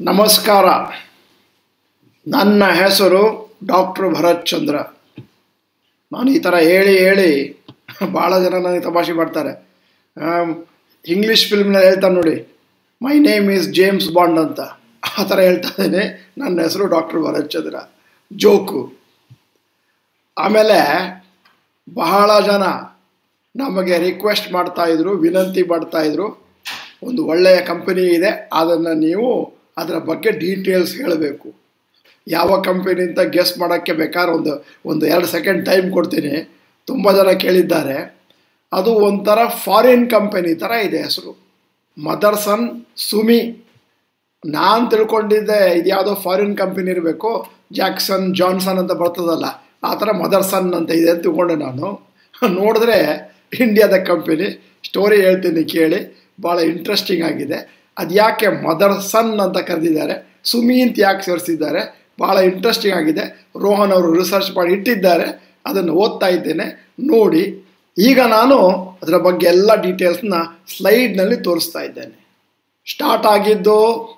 ನಮಸ್ಕಾರ ನನ್ನ ಹೆಸರು ಡಾಕ್ಟರ್ ಭರತ್ ಚಂದ್ರ ನಾನು ಈ ಥರ ಹೇಳಿ ಹೇಳಿ ಭಾಳ ಜನ ನನಗೆ ತಮಾಷೆ ಮಾಡ್ತಾರೆ ಇಂಗ್ಲೀಷ್ ಫಿಲ್ಮ್ನಲ್ಲಿ ಹೇಳ್ತಾನೆ ನೋಡಿ my name is James Bond ಅಂತ ಆ ಥರ ಹೇಳ್ತಾ ಇದ್ದೀನಿ ನನ್ನ ಹೆಸರು ಡಾಕ್ಟರ್ ಭರತ್ ಚಂದ್ರ ಜೋಕು ಆಮೇಲೆ ಬಹಳ ಜನ ನಮಗೆ ರಿಕ್ವೆಸ್ಟ್ ಮಾಡ್ತಾಯಿದ್ರು ವಿನಂತಿ ಮಾಡ್ತಾಯಿದ್ರು ಒಂದು ಒಳ್ಳೆಯ ಕಂಪನಿ ಇದೆ ಅದನ್ನು ನೀವು ಅದರ ಬಗ್ಗೆ ಡೀಟೇಲ್ಸ್ ಹೇಳಬೇಕು ಯಾವ ಕಂಪನಿ ಅಂತ ಗೆಸ್ ಮಾಡೋಕ್ಕೆ ಬೇಕಾದ್ರೆ ಒಂದು ಒಂದು ಎರಡು ಸೆಕೆಂಡ್ ಟೈಮ್ ಕೊಡ್ತೀನಿ ತುಂಬ ಜನ ಕೇಳಿದ್ದಾರೆ ಅದು ಒಂಥರ ಫಾರಿನ್ ಕಂಪನಿ ಥರ ಇದೆ ಹೆಸರು ಮದರ್ಸನ್ ಸುಮಿ ನಾನು ತಿಳ್ಕೊಂಡಿದ್ದೆ ಇದು ಯಾವುದೋ ಫಾರಿನ್ ಕಂಪನಿ ಇರಬೇಕು ಜಾಕ್ಸನ್ ಜಾನ್ಸನ್ ಅಂತ ಬರ್ತದಲ್ಲ ಆ ಥರ ಮದರ್ಸನ್ ಅಂತ ಇದೆ ಅಂತ ತಿಳ್ಕೊಂಡೆ ನಾನು ನೋಡಿದ್ರೆ ಇಂಡಿಯಾದ ಕಂಪನಿ ಸ್ಟೋರಿ ಹೇಳ್ತೀನಿ ಕೇಳಿ ಭಾಳ ಇಂಟ್ರೆಸ್ಟಿಂಗ್ ಆಗಿದೆ ಅದು ಯಾಕೆ ಮದರ್ ಸನ್ ಅಂತ ಕರೆದಿದ್ದಾರೆ ಸುಮಿ ಅಂತ ಯಾಕೆ ಸೇರಿಸಿದ್ದಾರೆ ಭಾಳ ಇಂಟ್ರೆಸ್ಟಿಂಗ್ ಆಗಿದೆ ರೋಹನ್ ಅವರು ರಿಸರ್ಚ್ ಮಾಡಿ ಇಟ್ಟಿದ್ದಾರೆ ಅದನ್ನು ಓದ್ತಾ ಇದ್ದೇನೆ ನೋಡಿ ಈಗ ನಾನು ಅದರ ಬಗ್ಗೆ ಎಲ್ಲ ಡೀಟೇಲ್ಸ್ನ ಸ್ಲೈಡ್ನಲ್ಲಿ ತೋರಿಸ್ತಾ ಇದ್ದೇನೆ ಸ್ಟಾರ್ಟ್ ಆಗಿದ್ದು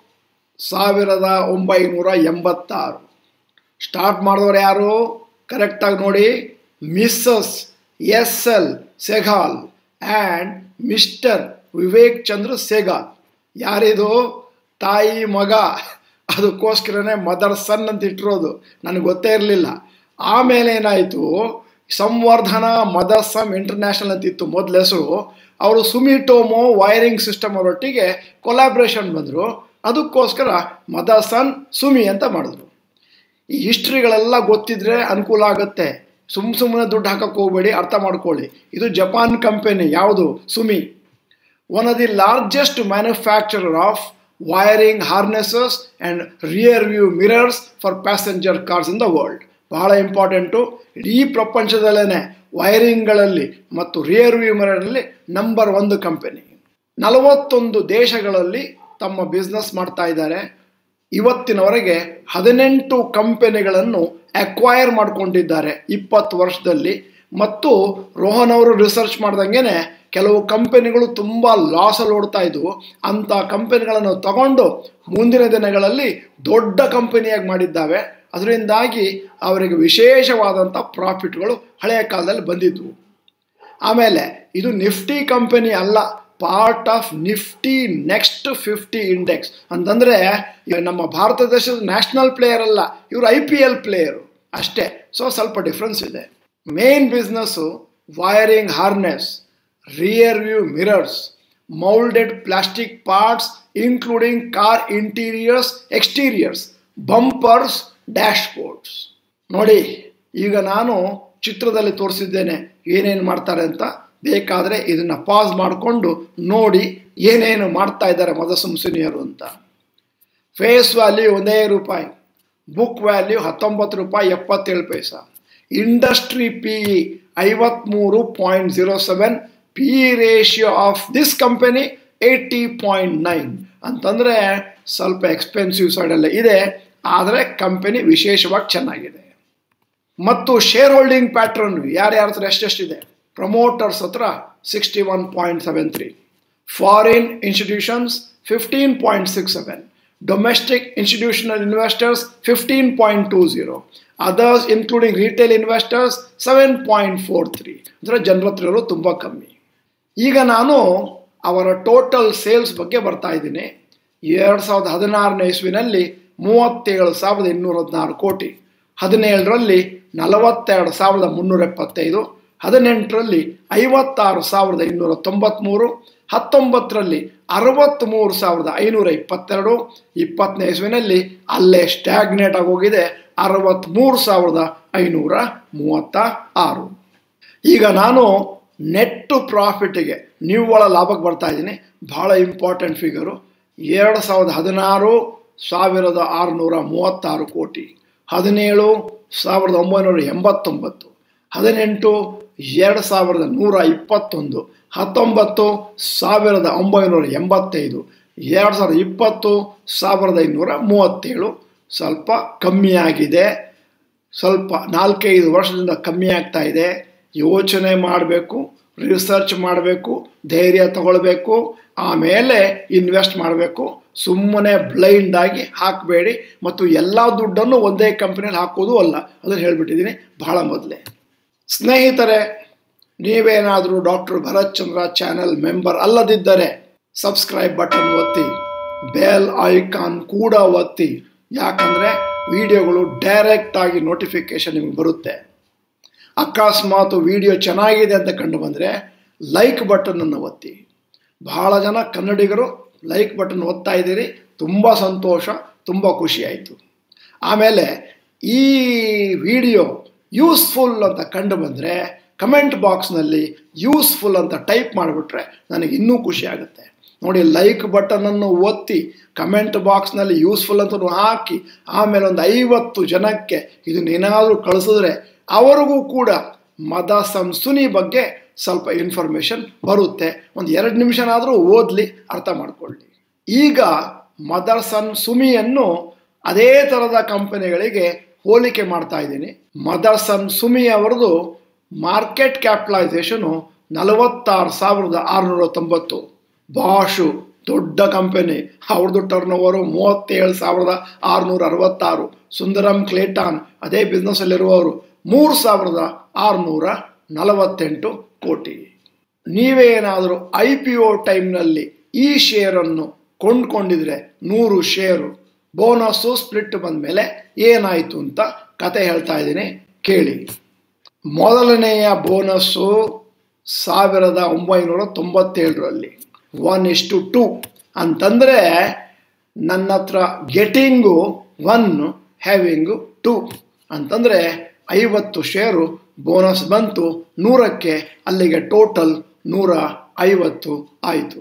ಸಾವಿರದ ಒಂಬೈನೂರ ಎಂಬತ್ತಾರು ಸ್ಟಾರ್ಟ್ ಮಾಡಿದವರು ಯಾರು ಕರೆಕ್ಟಾಗಿ ನೋಡಿ Mrs S L Sehgal and mister Vivek Chandra Sehgal ಯಾರಿದು ತಾಯಿ ಮಗ ಅದಕ್ಕೋಸ್ಕರನೇ ಮದರ್ ಸನ್ ಅಂತ ಇಟ್ಟಿರೋದು ನನಗೆ ಗೊತ್ತೇ ಇರಲಿಲ್ಲ ಆಮೇಲೆ ಏನಾಯಿತು ಸಂವರ್ಧನ ಮದರ್ ಸಮ್ ಇಂಟರ್ನ್ಯಾಷನಲ್ ಅಂತ ಇತ್ತು ಮೊದಲ ಹೆಸರು ಅವರು ಸುಮಿಟೋಮೋ ವೈರಿಂಗ್ ಸಿಸ್ಟಮ್ ಅವರೊಟ್ಟಿಗೆ ಕೊಲಾಬ್ರೇಷನ್ ಬಂದರು ಅದಕ್ಕೋಸ್ಕರ ಮದರ್ ಸನ್ ಸುಮಿ ಅಂತ ಮಾಡಿದ್ರು ಈ ಹಿಸ್ಟ್ರಿಗಳೆಲ್ಲ ಗೊತ್ತಿದ್ರೆ ಅನುಕೂಲ ಆಗುತ್ತೆ ಸುಮ್ಮ ಸುಮ್ಮನೆ ದುಡ್ಡು ಹಾಕಕ್ಕೆ ಹೋಗಬೇಡಿ ಅರ್ಥ ಮಾಡ್ಕೊಳ್ಳಿ ಇದು ಜಪಾನ್ ಕಂಪನಿ ಯಾವುದು Sumi one of the largest manufacturer of wiring harnesses and rear view mirrors for passenger cars in the world ಬಹಳ ಇಂಪಾರ್ಟೆಂಟು ಇಡೀ ಪ್ರಪಂಚದಲ್ಲೇ ವೈರಿಂಗ್ಗಳಲ್ಲಿ ಮತ್ತು ರಿಯರ್ ವ್ಯೂ ಮಿರರಲ್ಲಿ ನಂಬರ್ ಒಂದು ಕಂಪನಿ ನಲವತ್ತೊಂದು ದೇಶಗಳಲ್ಲಿ ತಮ್ಮ ಬಿಸ್ನೆಸ್ ಮಾಡ್ತಾ ಇದ್ದಾರೆ ಇವತ್ತಿನವರೆಗೆ ಹದಿನೆಂಟು ಕಂಪನಿಗಳನ್ನು ಅಕ್ವೈರ್ ಮಾಡಿಕೊಂಡಿದ್ದಾರೆ ಇಪ್ಪತ್ತು ವರ್ಷದಲ್ಲಿ ಮತ್ತು ರೋಹನ್ ಅವರು ರಿಸರ್ಚ್ ಮಾಡ್ದಂಗೆ ಕೆಲವು ಕಂಪನಿಗಳು ತುಂಬ ಲಾಸಲ್ಲಿ ಓಡ್ತಾ ಇದ್ವು ಅಂಥ ಕಂಪನಿಗಳನ್ನು ತಗೊಂಡು ಮುಂದಿನ ದಿನಗಳಲ್ಲಿ ದೊಡ್ಡ ಕಂಪನಿಯಾಗಿ ಮಾಡಿದ್ದಾವೆ ಅದರಿಂದಾಗಿ ಅವರಿಗೆ ವಿಶೇಷವಾದಂಥ ಪ್ರಾಫಿಟ್ಗಳು ಹಳೆಯ ಕಾಲದಲ್ಲಿ ಬಂದಿದ್ವು ಆಮೇಲೆ ಇದು ನಿಫ್ಟಿ ಕಂಪನಿ ಅಲ್ಲ part of Nifty next fifty index ಅಂತಂದರೆ ನಮ್ಮ ಭಾರತ ದೇಶದ ನ್ಯಾಷನಲ್ ಪ್ಲೇಯರ್ ಅಲ್ಲ ಇವರು ಐ ಪಿ ಎಲ್ ಪ್ಲೇಯರು ಅಷ್ಟೇ ಸೊ ಸ್ವಲ್ಪ ಡಿಫ್ರೆನ್ಸ್ ಇದೆ main business wiring harness rear view mirrors moulded plastic parts including car interiors exteriors bumpers dashboards ನೋಡಿ ಈಗ ನಾನು ಚಿತ್ರದಲ್ಲಿ ತೋರಿಸಿದ್ದೇನೆ ಏನೇನು ಮಾಡ್ತಾರೆ ಅಂತ ಬೇಕಾದರೆ ಇದನ್ನು ಪಾಸ್ ಮಾಡಿಕೊಂಡು ನೋಡಿ ಏನೇನು ಮಾಡ್ತಾ ಇದ್ದಾರೆ ಮದಸಂಸುನಿಯರು ಅಂತ ಫೇಸ್ ವ್ಯಾಲ್ಯೂ ಒಂದೇ ರೂಪಾಯಿ ಬುಕ್ ವ್ಯಾಲ್ಯೂ ಹತ್ತೊಂಬತ್ತು ರೂಪಾಯಿ ಎಪ್ಪತ್ತೇಳು ಪೈಸ ಇಂಡಸ್ಟ್ರಿ ಪಿ ಇ ಐವತ್ತ್ಮೂರು point zero seven P E ratio of this company eighty point nine ಅಂತಂದರೆ ಸ್ವಲ್ಪ ಎಕ್ಸ್ಪೆನ್ಸಿವ್ ಸೈಡಲ್ಲೇ ಇದೆ ಆದರೆ ಕಂಪನಿ ವಿಶೇಷವಾಗಿ ಚೆನ್ನಾಗಿದೆ ಮತ್ತು ಶೇರ್ ಹೋಲ್ಡಿಂಗ್ ಪ್ಯಾಟ್ರನ್ ಯಾರ್ಯಾರ ಹತ್ರ ಎಷ್ಟೆಷ್ಟಿದೆ ಪ್ರಮೋಟರ್ಸ್ ಹತ್ರ sixty one point seven three foreign institutions fifteen point six seven domestic institutional investors fifteen point two zero others including retail investors seven point four three ಅಂದರೆ ಜನರ ಹತ್ರ ಇರೋದು ತುಂಬ ಕಮ್ಮಿ ಈಗ ನಾನು ಅವರ ಟೋಟಲ್ ಸೇಲ್ಸ್ ಬಗ್ಗೆ ಬರ್ತಾ ಇದ್ದೀನಿ ಎರಡು ಸಾವಿರದ ಹದಿನಾರನೇ ಇಸ್ವಿನಲ್ಲಿ ಮೂವತ್ತೇಳು ಸಾವಿರದ ಇನ್ನೂರ ಹದಿನಾರು ಕೋಟಿ ಹದಿನೇಳರಲ್ಲಿ ನಲವತ್ತೆರಡು ಸಾವಿರದ ಮುನ್ನೂರ ಎಪ್ಪತ್ತೈದು ಹದಿನೆಂಟರಲ್ಲಿ ಐವತ್ತಾರು ಸಾವಿರದ ಇನ್ನೂರ ತೊಂಬತ್ತ್ಮೂರು ಹತ್ತೊಂಬತ್ತರಲ್ಲಿ ಅರವತ್ತ್ಮೂರು ಸಾವಿರದ ಐನೂರ ಇಪ್ಪತ್ತೆರಡು ಇಪ್ಪತ್ತನೇ ಇಸ್ವಿನಲ್ಲಿ ಅಲ್ಲೇ ಸ್ಟ್ಯಾಗ್ನೇಟ್ ಆಗೋಗಿದೆ ಅರವತ್ತ್ಮೂರು ಸಾವಿರದ ಐನೂರ ಮೂವತ್ತ ಆರು ಈಗ ನಾನು ನೆಟ್ಟು ಪ್ರಾಫಿಟಿಗೆ ನಿವ್ವಳ ಲಾಭಕ್ಕೆ ಬರ್ತಾ ಇದ್ದೀನಿ ಭಾಳ ಇಂಪಾರ್ಟೆಂಟ್ ಫಿಗರು ಎರಡು ಸಾವಿರದ ಹದಿನಾರು ಸಾವಿರದ ಆರುನೂರ ಮೂವತ್ತಾರು ಕೋಟಿ ಹದಿನೇಳು ಸಾವಿರದ ಒಂಬೈನೂರ ಎಂಬತ್ತೊಂಬತ್ತು ಹದಿನೆಂಟು ಎರಡು ಸಾವಿರದ ನೂರ ಇಪ್ಪತ್ತೊಂದು ಹತ್ತೊಂಬತ್ತು ಸಾವಿರದ ಒಂಬೈನೂರ ಎಂಬತ್ತೈದು ಎರಡು ಸಾವಿರದ ಇಪ್ಪತ್ತು ಸಾವಿರದ ಐನೂರ ಮೂವತ್ತೇಳು ಸ್ವಲ್ಪ ಕಮ್ಮಿಯಾಗಿದೆ ಸ್ವಲ್ಪ ನಾಲ್ಕೈದು ವರ್ಷದಿಂದ ಕಮ್ಮಿ ಆಗ್ತಾ ಇದೆ ಯೋಚನೆ ಮಾಡಬೇಕು ರಿಸರ್ಚ್ ಮಾಡಬೇಕು ಧೈರ್ಯ ತಗೊಳ್ಬೇಕು ಆಮೇಲೆ ಇನ್ವೆಸ್ಟ್ ಮಾಡಬೇಕು ಸುಮ್ಮನೆ ಬ್ಲೈಂಡ್ ಆಗಿ ಹಾಕಬೇಡಿ ಮತ್ತು ಎಲ್ಲ ದುಡ್ಡನ್ನು ಒಂದೇ ಕಂಪನಿಯಲ್ಲಿ ಹಾಕೋದು ಅಲ್ಲ ಅದನ್ನು ಹೇಳ್ಬಿಟ್ಟಿದ್ದೀನಿ ಬಹಳ ಮೊದಲೇ ಸ್ನೇಹಿತರೆ ನೀವೇನಾದರೂ doctor Bharat Chandra channel member ಅಲ್ಲದಿದ್ದರೆ ಸಬ್ಸ್ಕ್ರೈಬ್ ಬಟನ್ ಒತ್ತಿ ಬೆಲ್ ಐಕಾನ್ ಕೂಡ ಒತ್ತಿ ಯಾಕಂದರೆ ವಿಡಿಯೋಗಳು ಡೈರೆಕ್ಟ್ ಆಗಿ ನೋಟಿಫಿಕೇಶನ್ ನಿಮಗೆ ಬರುತ್ತೆ ಅಕಸ್ಮಾತ್ ವಿಡಿಯೋ ಚೆನ್ನಾಗಿದೆ ಅಂತ ಕಂಡು ಬಂದರೆ ಲೈಕ್ ಬಟನನ್ನು ಒತ್ತಿ ಬಹಳ ಜನ ಕನ್ನಡಿಗರು ಲೈಕ್ ಬಟನ್ ಒತ್ತಾ ಇದ್ದೀರಿ ತುಂಬ ಸಂತೋಷ ತುಂಬ ಖುಷಿ ಆಯಿತು ಆಮೇಲೆ ಈ ವಿಡಿಯೋ ಯೂಸ್ಫುಲ್ ಅಂತ ಕಂಡು ಬಂದರೆ ಕಮೆಂಟ್ ಬಾಕ್ಸ್ನಲ್ಲಿ ಯೂಸ್ಫುಲ್ ಅಂತ ಟೈಪ್ ಮಾಡಿಬಿಟ್ರೆ ನನಗೆ ಇನ್ನೂ ಖುಷಿ ಆಗುತ್ತೆ ನೋಡಿ ಲೈಕ್ ಬಟನನ್ನು ಒತ್ತಿ ಕಮೆಂಟ್ ಬಾಕ್ಸ್ನಲ್ಲಿ ಯೂಸ್ಫುಲ್ ಅಂತ ಹಾಕಿ ಆಮೇಲೆ ಒಂದು ಐವತ್ತು ಜನಕ್ಕೆ ಇದನ್ನೇನಾದರೂ ಕಳಿಸಿದ್ರೆ ಅವರಿಗೂ ಕೂಡ ಮದ ಸಂಸುನಿ ಬಗ್ಗೆ ಸ್ವಲ್ಪ ಇನ್ಫಾರ್ಮೇಷನ್ ಬರುತ್ತೆ ಒಂದು ಎರಡು ನಿಮಿಷನಾದರೂ ಓದಲಿ ಅರ್ಥ ಮಾಡ್ಕೊಳ್ಳಿ ಈಗ ಮದರ್ಸನ್ ಸುಮಿಯನ್ನು ಅದೇ ಥರದ ಕಂಪನಿಗಳಿಗೆ ಹೋಲಿಕೆ ಮಾಡ್ತಾ ಇದ್ದೀನಿ ಮದರ್ಸನ್ ಸುಮಿ ಅವರದು ಮಾರ್ಕೆಟ್ ಕ್ಯಾಪಿಟಲೈಸೇಷನು ನಲವತ್ತಾರು ಸಾವಿರದ ಆರುನೂರ ತೊಂಬತ್ತು ಬಾಷು ದೊಡ್ಡ ಕಂಪನಿ ಅವ್ರದ್ದು ಟರ್ನ್ ಓವರು ಮೂವತ್ತೇಳು ಸಾವಿರದ ಆರುನೂರ ಅರವತ್ತಾರು ಸುಂದರಂ ಕ್ಲೇಟಾನ್ ಅದೇ ಬಿಸ್ನೆಸ್ಸಲ್ಲಿರುವವರು ಮೂರು ಸಾವಿರದ ಆರುನೂರ ನಲವತ್ತೆಂಟು ಕೋಟಿ ನೀವೇನಾದರೂ ಐ ಪಿ ಒ ಟೈಮ್ನಲ್ಲಿ ಈ ಶೇರನ್ನು ಕೊಂಡ್ಕೊಂಡಿದ್ರೆ ನೂರು ಶೇರು ಬೋನಸ್ಸು ಸ್ಪ್ಲಿಟ್ ಬಂದ ಮೇಲೆ ಏನಾಯಿತು ಅಂತ ಕತೆ ಹೇಳ್ತಾ ಇದ್ದೀನಿ ಕೇಳಿ ಮೊದಲನೆಯ ಬೋನಸ್ಸು ಸಾವಿರದ ಒಂಬೈನೂರ ತೊಂಬತ್ತೇಳರಲ್ಲಿ ಒನ್ ಇಷ್ಟು ಟು ಅಂತಂದರೆ ನನ್ನ ಹತ್ರ ಗೆಟಿಂಗು ಒನ್ ಹ್ಯಾವಿಂಗು ಟು ಅಂತಂದರೆ ಐವತ್ತು ಶೇರು ಬೋನಸ್ ಬಂತು ನೂರಕ್ಕೆ ಅಲ್ಲಿಗೆ ಟೋಟಲ್ ನೂರ ಐವತ್ತು ಆಯಿತು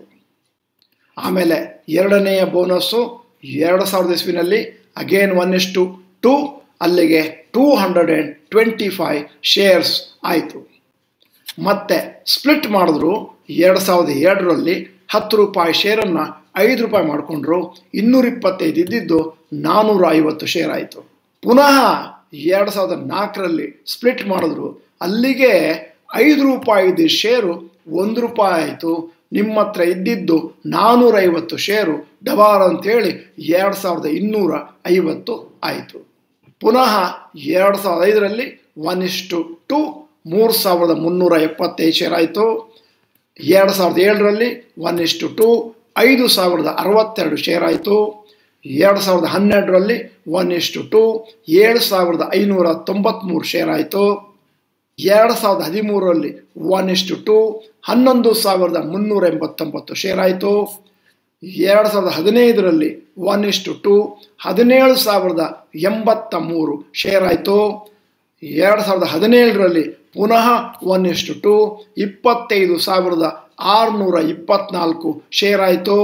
ಆಮೇಲೆ ಎರಡನೆಯ ಬೋನಸ್ಸು ಎರಡು ಸಾವಿರದ ಇಸ್ವಿನಲ್ಲಿ ಅಗೇನ್ ಒನ್ ಇಷ್ಟು ಟು ಅಲ್ಲಿಗೆ two hundred and twenty five shares ಆಯಿತು ಮತ್ತೆ ಸ್ಪ್ಲಿಟ್ ಮಾಡಿದ್ರು ಎರಡು ಸಾವಿರದ ಎರಡರಲ್ಲಿ ಹತ್ತು ರೂಪಾಯಿ ಶೇರನ್ನು ಐದು ರೂಪಾಯಿ ಮಾಡಿಕೊಂಡ್ರು ಇನ್ನೂರ ಇಪ್ಪತ್ತೈದು ಇದ್ದಿದ್ದು ನಾನ್ನೂರ ಐವತ್ತು ಶೇರ್ ಆಯಿತು ಪುನಃ ಎರಡು ಸಾವಿರದ ನಾಲ್ಕರಲ್ಲಿ ಸ್ಪ್ಲಿಟ್ ಮಾಡಿದ್ರು ಅಲ್ಲಿಗೆ ಐದು ರೂಪಾಯಿ ಇದ್ದ ಶೇರು ಒಂದು ರೂಪಾಯಿ ಆಯಿತು ನಿಮ್ಮ ಹತ್ರ ಇದ್ದಿದ್ದು ನಾನ್ನೂರೈವತ್ತು ಶೇರು ಡಬಾರ್ ಅಂತೇಳಿ ಎರಡು ಸಾವಿರದ ಇನ್ನೂರ ಐವತ್ತು ಆಯಿತು ಪುನಃ ಎರಡು ಸಾವಿರದ ಐದರಲ್ಲಿ ಒನ್ ಇಷ್ಟು ಟು ಮೂರು ಸಾವಿರದ ಮುನ್ನೂರ ಎಪ್ಪತ್ತೈದು ಶೇರ್ ಆಯಿತು ಎರಡು ಸಾವಿರದ ಏಳರಲ್ಲಿ ಒನ್ ಇಷ್ಟು ಟು ಐದು ಸಾವಿರದ ಅರವತ್ತೆರಡು ಶೇರ್ ಆಯಿತು ಎರಡು ಸಾವಿರದ ಹನ್ನೆರಡರಲ್ಲಿ ಒನ್ ಇಷ್ಟು ಟು ಏಳು ಸಾವಿರದ ಐನೂರ ತೊಂಬತ್ತ್ಮೂರು ಶೇರ್ ಆಯಿತು ಎರಡು ಸಾವಿರದ ಹದಿಮೂರರಲ್ಲಿ ಒನ್ ಇಷ್ಟು ಟು ಹನ್ನೊಂದು ಸಾವಿರದ ಮುನ್ನೂರ ಎಂಬತ್ತೊಂಬತ್ತು ಶೇರ್ ಆಯಿತು ಎರಡು ಸಾವಿರದ ಹದಿನೈದರಲ್ಲಿ ಒನ್ ಇಷ್ಟು ಟು ಹದಿನೇಳು ಸಾವಿರದ ಎಂಬತ್ತ ಮೂರು ಶೇರ್ ಆಯಿತು ಎರಡು ಸಾವಿರದ ಹದಿನೇಳರಲ್ಲಿ ಪುನಃ ಒನ್ ಇಷ್ಟು ಟು ಇಪ್ಪತ್ತೈದು ಸಾವಿರದ ಆರುನೂರ ಇಪ್ಪತ್ನಾಲ್ಕು ಶೇರ್ ಆಯಿತು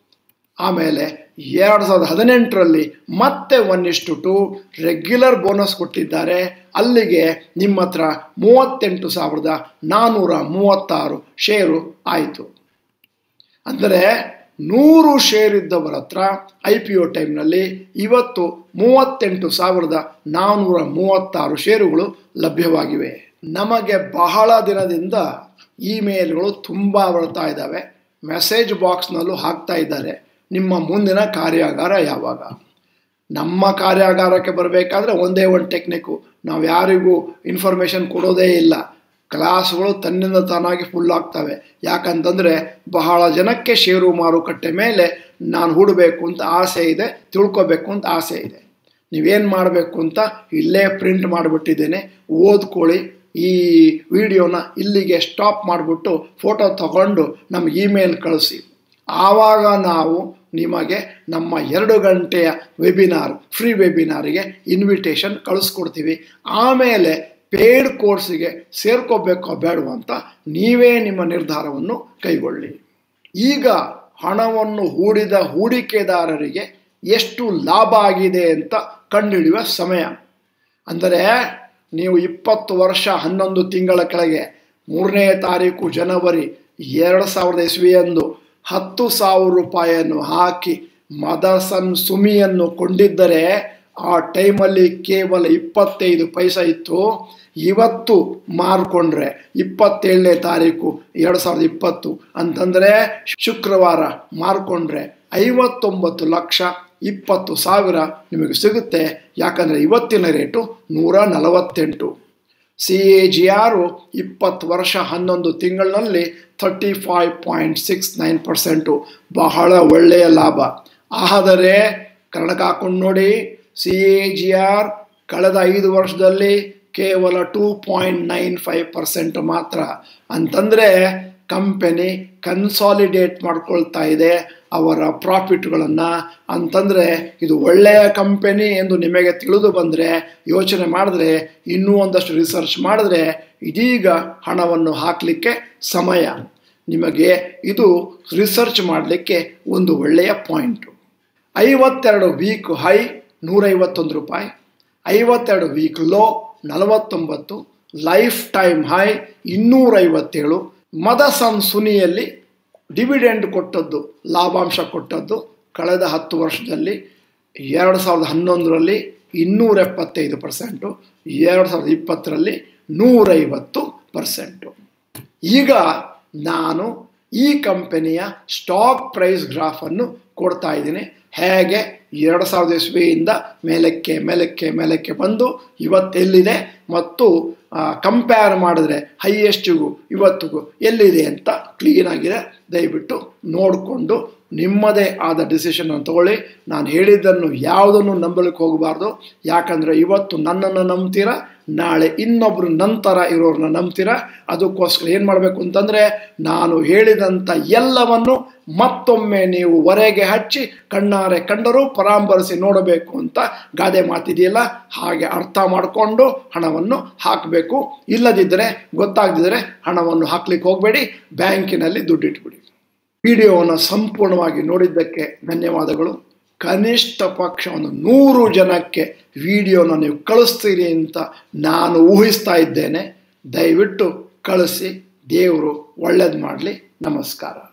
ಆಮೇಲೆ ಎರಡು ಸಾವಿರದ ಹದಿನೆಂಟರಲ್ಲಿ ಮತ್ತೆ ಒನ್ ಇಷ್ಟು ಟು ರೆಗ್ಯುಲರ್ ಬೋನಸ್ ಕೊಟ್ಟಿದ್ದಾರೆ ಅಲ್ಲಿಗೆ ನಿಮ್ಮ ಹತ್ರ ಮೂವತ್ತೆಂಟು ಸಾವಿರದ ನಾನ್ನೂರ ಮೂವತ್ತಾರು ಶೇರು ಆಯಿತು ಅಂದರೆ ನೂರು ಶೇರ್ ಇದ್ದವರ ಹತ್ರ ಐ ಪಿ ಒ ಟೈಮ್ನಲ್ಲಿ ಇವತ್ತು ಮೂವತ್ತೆಂಟು ಸಾವಿರದ ನಾನ್ನೂರ ಮೂವತ್ತಾರು ಷೇರುಗಳು ಲಭ್ಯವಾಗಿವೆ ನಮಗೆ ಬಹಳ ದಿನದಿಂದ ಇಮೇಲ್ಗಳು ತುಂಬ ಬರ್ತಾ ಇದ್ದಾವೆ ಮೆಸೇಜ್ ಬಾಕ್ಸ್ನಲ್ಲೂ ಹಾಕ್ತಾ ಇದ್ದಾರೆ ನಿಮ್ಮ ಮುಂದಿನ ಕಾರ್ಯಾಗಾರ ಯಾವಾಗ ನಮ್ಮ ಕಾರ್ಯಾಗಾರಕ್ಕೆ ಬರಬೇಕಾದ್ರೆ ಒಂದೇ ಒಂದು ಟೆಕ್ನಿಕ್ಕು ನಾವು ಯಾರಿಗೂ ಇನ್ಫಾರ್ಮೇಷನ್ ಕೊಡೋದೇ ಇಲ್ಲ ಕ್ಲಾಸ್ಗಳು ತನ್ನಿಂದ ತಾನಾಗಿ ಫುಲ್ ಆಗ್ತವೆ ಯಾಕಂತಂದರೆ ಬಹಳ ಜನಕ್ಕೆ ಷೇರು ಮಾರುಕಟ್ಟೆ ಮೇಲೆ ನಾನು ಹೂಡಬೇಕು ಅಂತ ಆಸೆ ಇದೆ ತಿಳ್ಕೊಬೇಕು ಅಂತ ಆಸೆ ಇದೆ ನೀವೇನು ಮಾಡಬೇಕು ಅಂತ ಇಲ್ಲೇ ಪ್ರಿಂಟ್ ಮಾಡಿಬಿಟ್ಟಿದ್ದೇನೆ ಓದ್ಕೊಳ್ಳಿ ಈ ವಿಡಿಯೋನ ಇಲ್ಲಿಗೆ ಸ್ಟಾಪ್ ಮಾಡಿಬಿಟ್ಟು ಫೋಟೋ ತಗೊಂಡು ನಮ್ಗೆ ಇಮೇಲ್ ಕಳಿಸಿ ಆವಾಗ ನಾವು ನಿಮಗೆ ನಮ್ಮ ಎರಡು ಗಂಟೆಯ ವೆಬಿನಾರ್ ಫ್ರೀ ವೆಬಿನಾರಿಗೆ ಇನ್ವಿಟೇಷನ್ ಕಳಿಸ್ಕೊಡ್ತೀವಿ ಆಮೇಲೆ ಪೇಯ್ಡ್ ಕೋರ್ಸಿಗೆ ಸೇರ್ಕೋಬೇಕೋ ಬೇಡವೋ ಅಂತ ನೀವೇ ನಿಮ್ಮ ನಿರ್ಧಾರವನ್ನು ಕೈಗೊಳ್ಳಿ ಈಗ ಹಣವನ್ನು ಹೂಡಿದ ಹೂಡಿಕೆದಾರರಿಗೆ ಎಷ್ಟು ಲಾಭ ಆಗಿದೆ ಅಂತ ಕಂಡುಹಿಡಿಯುವ ಸಮಯ ಅಂದರೆ ನೀವು ಇಪ್ಪತ್ತು ವರ್ಷ ಹನ್ನೊಂದು ತಿಂಗಳ ಕೆಳಗೆ ಮೂರನೇ ತಾರೀಕು ಜನವರಿ ಎರಡು ಸಾವಿರದ ಇಸ್ವಿಯಂದು ಹತ್ತು ಸಾವಿರ ರೂಪಾಯಿಯನ್ನು ಹಾಕಿ ಮದಸನ್ ಸುಮಿಯನ್ನು ಕೊಂಡಿದ್ದರೆ ಆ ಟೈಮಲ್ಲಿ ಕೇವಲ ಇಪ್ಪತ್ತೈದು ಪೈಸೆ ಇತ್ತು ಇವತ್ತು ಮಾರ್ಕೊಂಡ್ರೆ ಇಪ್ಪತ್ತೇಳನೇ ತಾರೀಕು ಎರಡು ಸಾವಿರದ ಇಪ್ಪತ್ತು ಅಂತಂದರೆ ಶುಕ್ರವಾರ ಮಾರ್ಕೊಂಡ್ರೆ ಐವತ್ತೊಂಬತ್ತು ಲಕ್ಷ ಇಪ್ಪತ್ತು ಸಾವಿರ ನಿಮಗೆ ಸಿಗುತ್ತೆ ಯಾಕಂದರೆ ಇವತ್ತಿನ ರೇಟು ನೂರ ನಲವತ್ತೆಂಟು ಸಿ ಎ ಜಿ ಆರು ಇಪ್ಪತ್ತು ವರ್ಷ ಹನ್ನೊಂದು ತಿಂಗಳಿನಲ್ಲಿ thirty five point six nine percent ಬಹಳ ಒಳ್ಳೆಯ ಲಾಭ ಆದರೆ ಕನ್ನಡಕ್ಕೆ ಹಾಕೊಂಡು ನೋಡಿ ಸಿ ಎ ಜಿ ಆರ್ ಕಳೆದ ಐದು ವರ್ಷದಲ್ಲಿ ಕೇವಲ two point nine five percent ಮಾತ್ರ ಅಂತಂದರೆ ಕಂಪೆನಿ ಕನ್ಸಾಲಿಡೇಟ್ ಮಾಡ್ಕೊಳ್ತಾ ಇದೆ ಅವರ ಪ್ರಾಫಿಟ್ಗಳನ್ನು ಅಂತಂದರೆ ಇದು ಒಳ್ಳೆಯ ಕಂಪೆನಿ ಎಂದು ನಿಮಗೆ ತಿಳಿದು ಬಂದರೆ ಯೋಚನೆ ಮಾಡಿದ್ರೆ ಇನ್ನೂ ಒಂದಷ್ಟು ರಿಸರ್ಚ್ ಮಾಡಿದ್ರೆ ಇದೀಗ ಹಣವನ್ನು ಹಾಕಲಿಕ್ಕೆ ಸಮಯ ನಿಮಗೆ ಇದು ರಿಸರ್ಚ್ ಮಾಡಲಿಕ್ಕೆ ಒಂದು ಒಳ್ಳೆಯ ಪಾಯಿಂಟು ಐವತ್ತೆರಡು ವೀಕ್ ಹೈ ನೂರೈವತ್ತೊಂದು ರೂಪಾಯಿ ಐವತ್ತೆರಡು ವೀಕ್ ಲೋ ನಲವತ್ತೊಂಬತ್ತು ಲೈಫ್ ಟೈಮ್ ಹೈ ಇನ್ನೂರೈವತ್ತೇಳು ಮದಸನ್ ಸುನಿಯಲ್ಲಿ ಡಿವಿಡೆಂಡ್ ಕೊಟ್ಟದ್ದು ಲಾಭಾಂಶ ಕೊಟ್ಟದ್ದು ಕಳೆದ ಹತ್ತು ವರ್ಷದಲ್ಲಿ ಎರಡು ಸಾವಿರದ ಹನ್ನೊಂದರಲ್ಲಿ ಇನ್ನೂರ ಎಪ್ಪತ್ತೈದು ಪರ್ಸೆಂಟು ಎರಡು ಸಾವಿರದ ಇಪ್ಪತ್ತರಲ್ಲಿ ನೂರೈವತ್ತು ಪರ್ಸೆಂಟು ಈಗ ನಾನು ಈ ಕಂಪನಿಯ ಸ್ಟಾಕ್ ಪ್ರೈಸ್ ಗ್ರಾಫನ್ನು ಕೊಡ್ತಾ ಇದ್ದೀನಿ ಹೇಗೆ ಎರಡು ಸಾವಿರದ ಇಸ್ವಿಯಿಂದ ಮೇಲಕ್ಕೆ ಮೇಲಕ್ಕೆ ಮೇಲಕ್ಕೆ ಬಂದು ಇವತ್ತೆಲ್ಲಿದೆ ಮತ್ತು ಕಂಪೇರ್ ಮಾಡಿದ್ರೆ ಹೈಯೆಸ್ಟಿಗೂ ಇವತ್ತಿಗೂ ಎಲ್ಲಿದೆ ಅಂತ ಕ್ಲೀನಾಗಿದೆ ದಯವಿಟ್ಟು ನೋಡಿಕೊಂಡು ನಿಮ್ಮದೇ ಆದ ಡಿಸಿಷನನ್ನು ತಗೊಳ್ಳಿ ನಾನು ಹೇಳಿದ್ದನ್ನು ಯಾವುದನ್ನು ನಂಬಲಿಕ್ಕೆ ಹೋಗಬಾರ್ದು ಯಾಕಂದರೆ ಇವತ್ತು ನನ್ನನ್ನು ನಂಬ್ತೀರಾ ನಾಳೆ ಇನ್ನೊಬ್ಬರು ನಂತರ ಇರೋರನ್ನ ನಂಬ್ತೀರಾ ಅದಕ್ಕೋಸ್ಕರ ಏನು ಮಾಡಬೇಕು ಅಂತಂದರೆ ನಾನು ಹೇಳಿದಂಥ ಎಲ್ಲವನ್ನು ಮತ್ತೊಮ್ಮೆ ನೀವು ಹೊರೆಗೆ ಹಚ್ಚಿ ಕಣ್ಣಾರೆ ಕಂಡರೂ ಪರಾಂಬರಿಸಿ ನೋಡಬೇಕು ಅಂತ ಗಾದೆ ಮಾತಿದೆಯಲ್ಲ ಹಾಗೆ ಅರ್ಥ ಮಾಡಿಕೊಂಡು ಹಣವನ್ನು ಹಾಕಬೇಕು ಇಲ್ಲದಿದ್ದರೆ ಗೊತ್ತಾಗದಿದ್ದರೆ ಹಣವನ್ನು ಹಾಕ್ಲಿಕ್ಕೆ ಹೋಗಬೇಡಿ ಬ್ಯಾಂಕಿನಲ್ಲಿ ದುಡ್ಡಿಟ್ಬಿಡಿ ವಿಡಿಯೋವನ್ನು ಸಂಪೂರ್ಣವಾಗಿ ನೋಡಿದ್ದಕ್ಕೆ ಧನ್ಯವಾದಗಳು ಕನಿಷ್ಠ ಪಕ್ಷ ಒಂದು ನೂರು ಜನಕ್ಕೆ ವಿಡಿಯೋನ ನೀವು ಕಳಿಸ್ತೀರಿ ಅಂತ ನಾನು ಊಹಿಸ್ತಾ ಇದ್ದೇನೆ ದಯವಿಟ್ಟು ಕಳಿಸಿ ದೇವರು ಒಳ್ಳೇದು ಮಾಡಲಿ ನಮಸ್ಕಾರ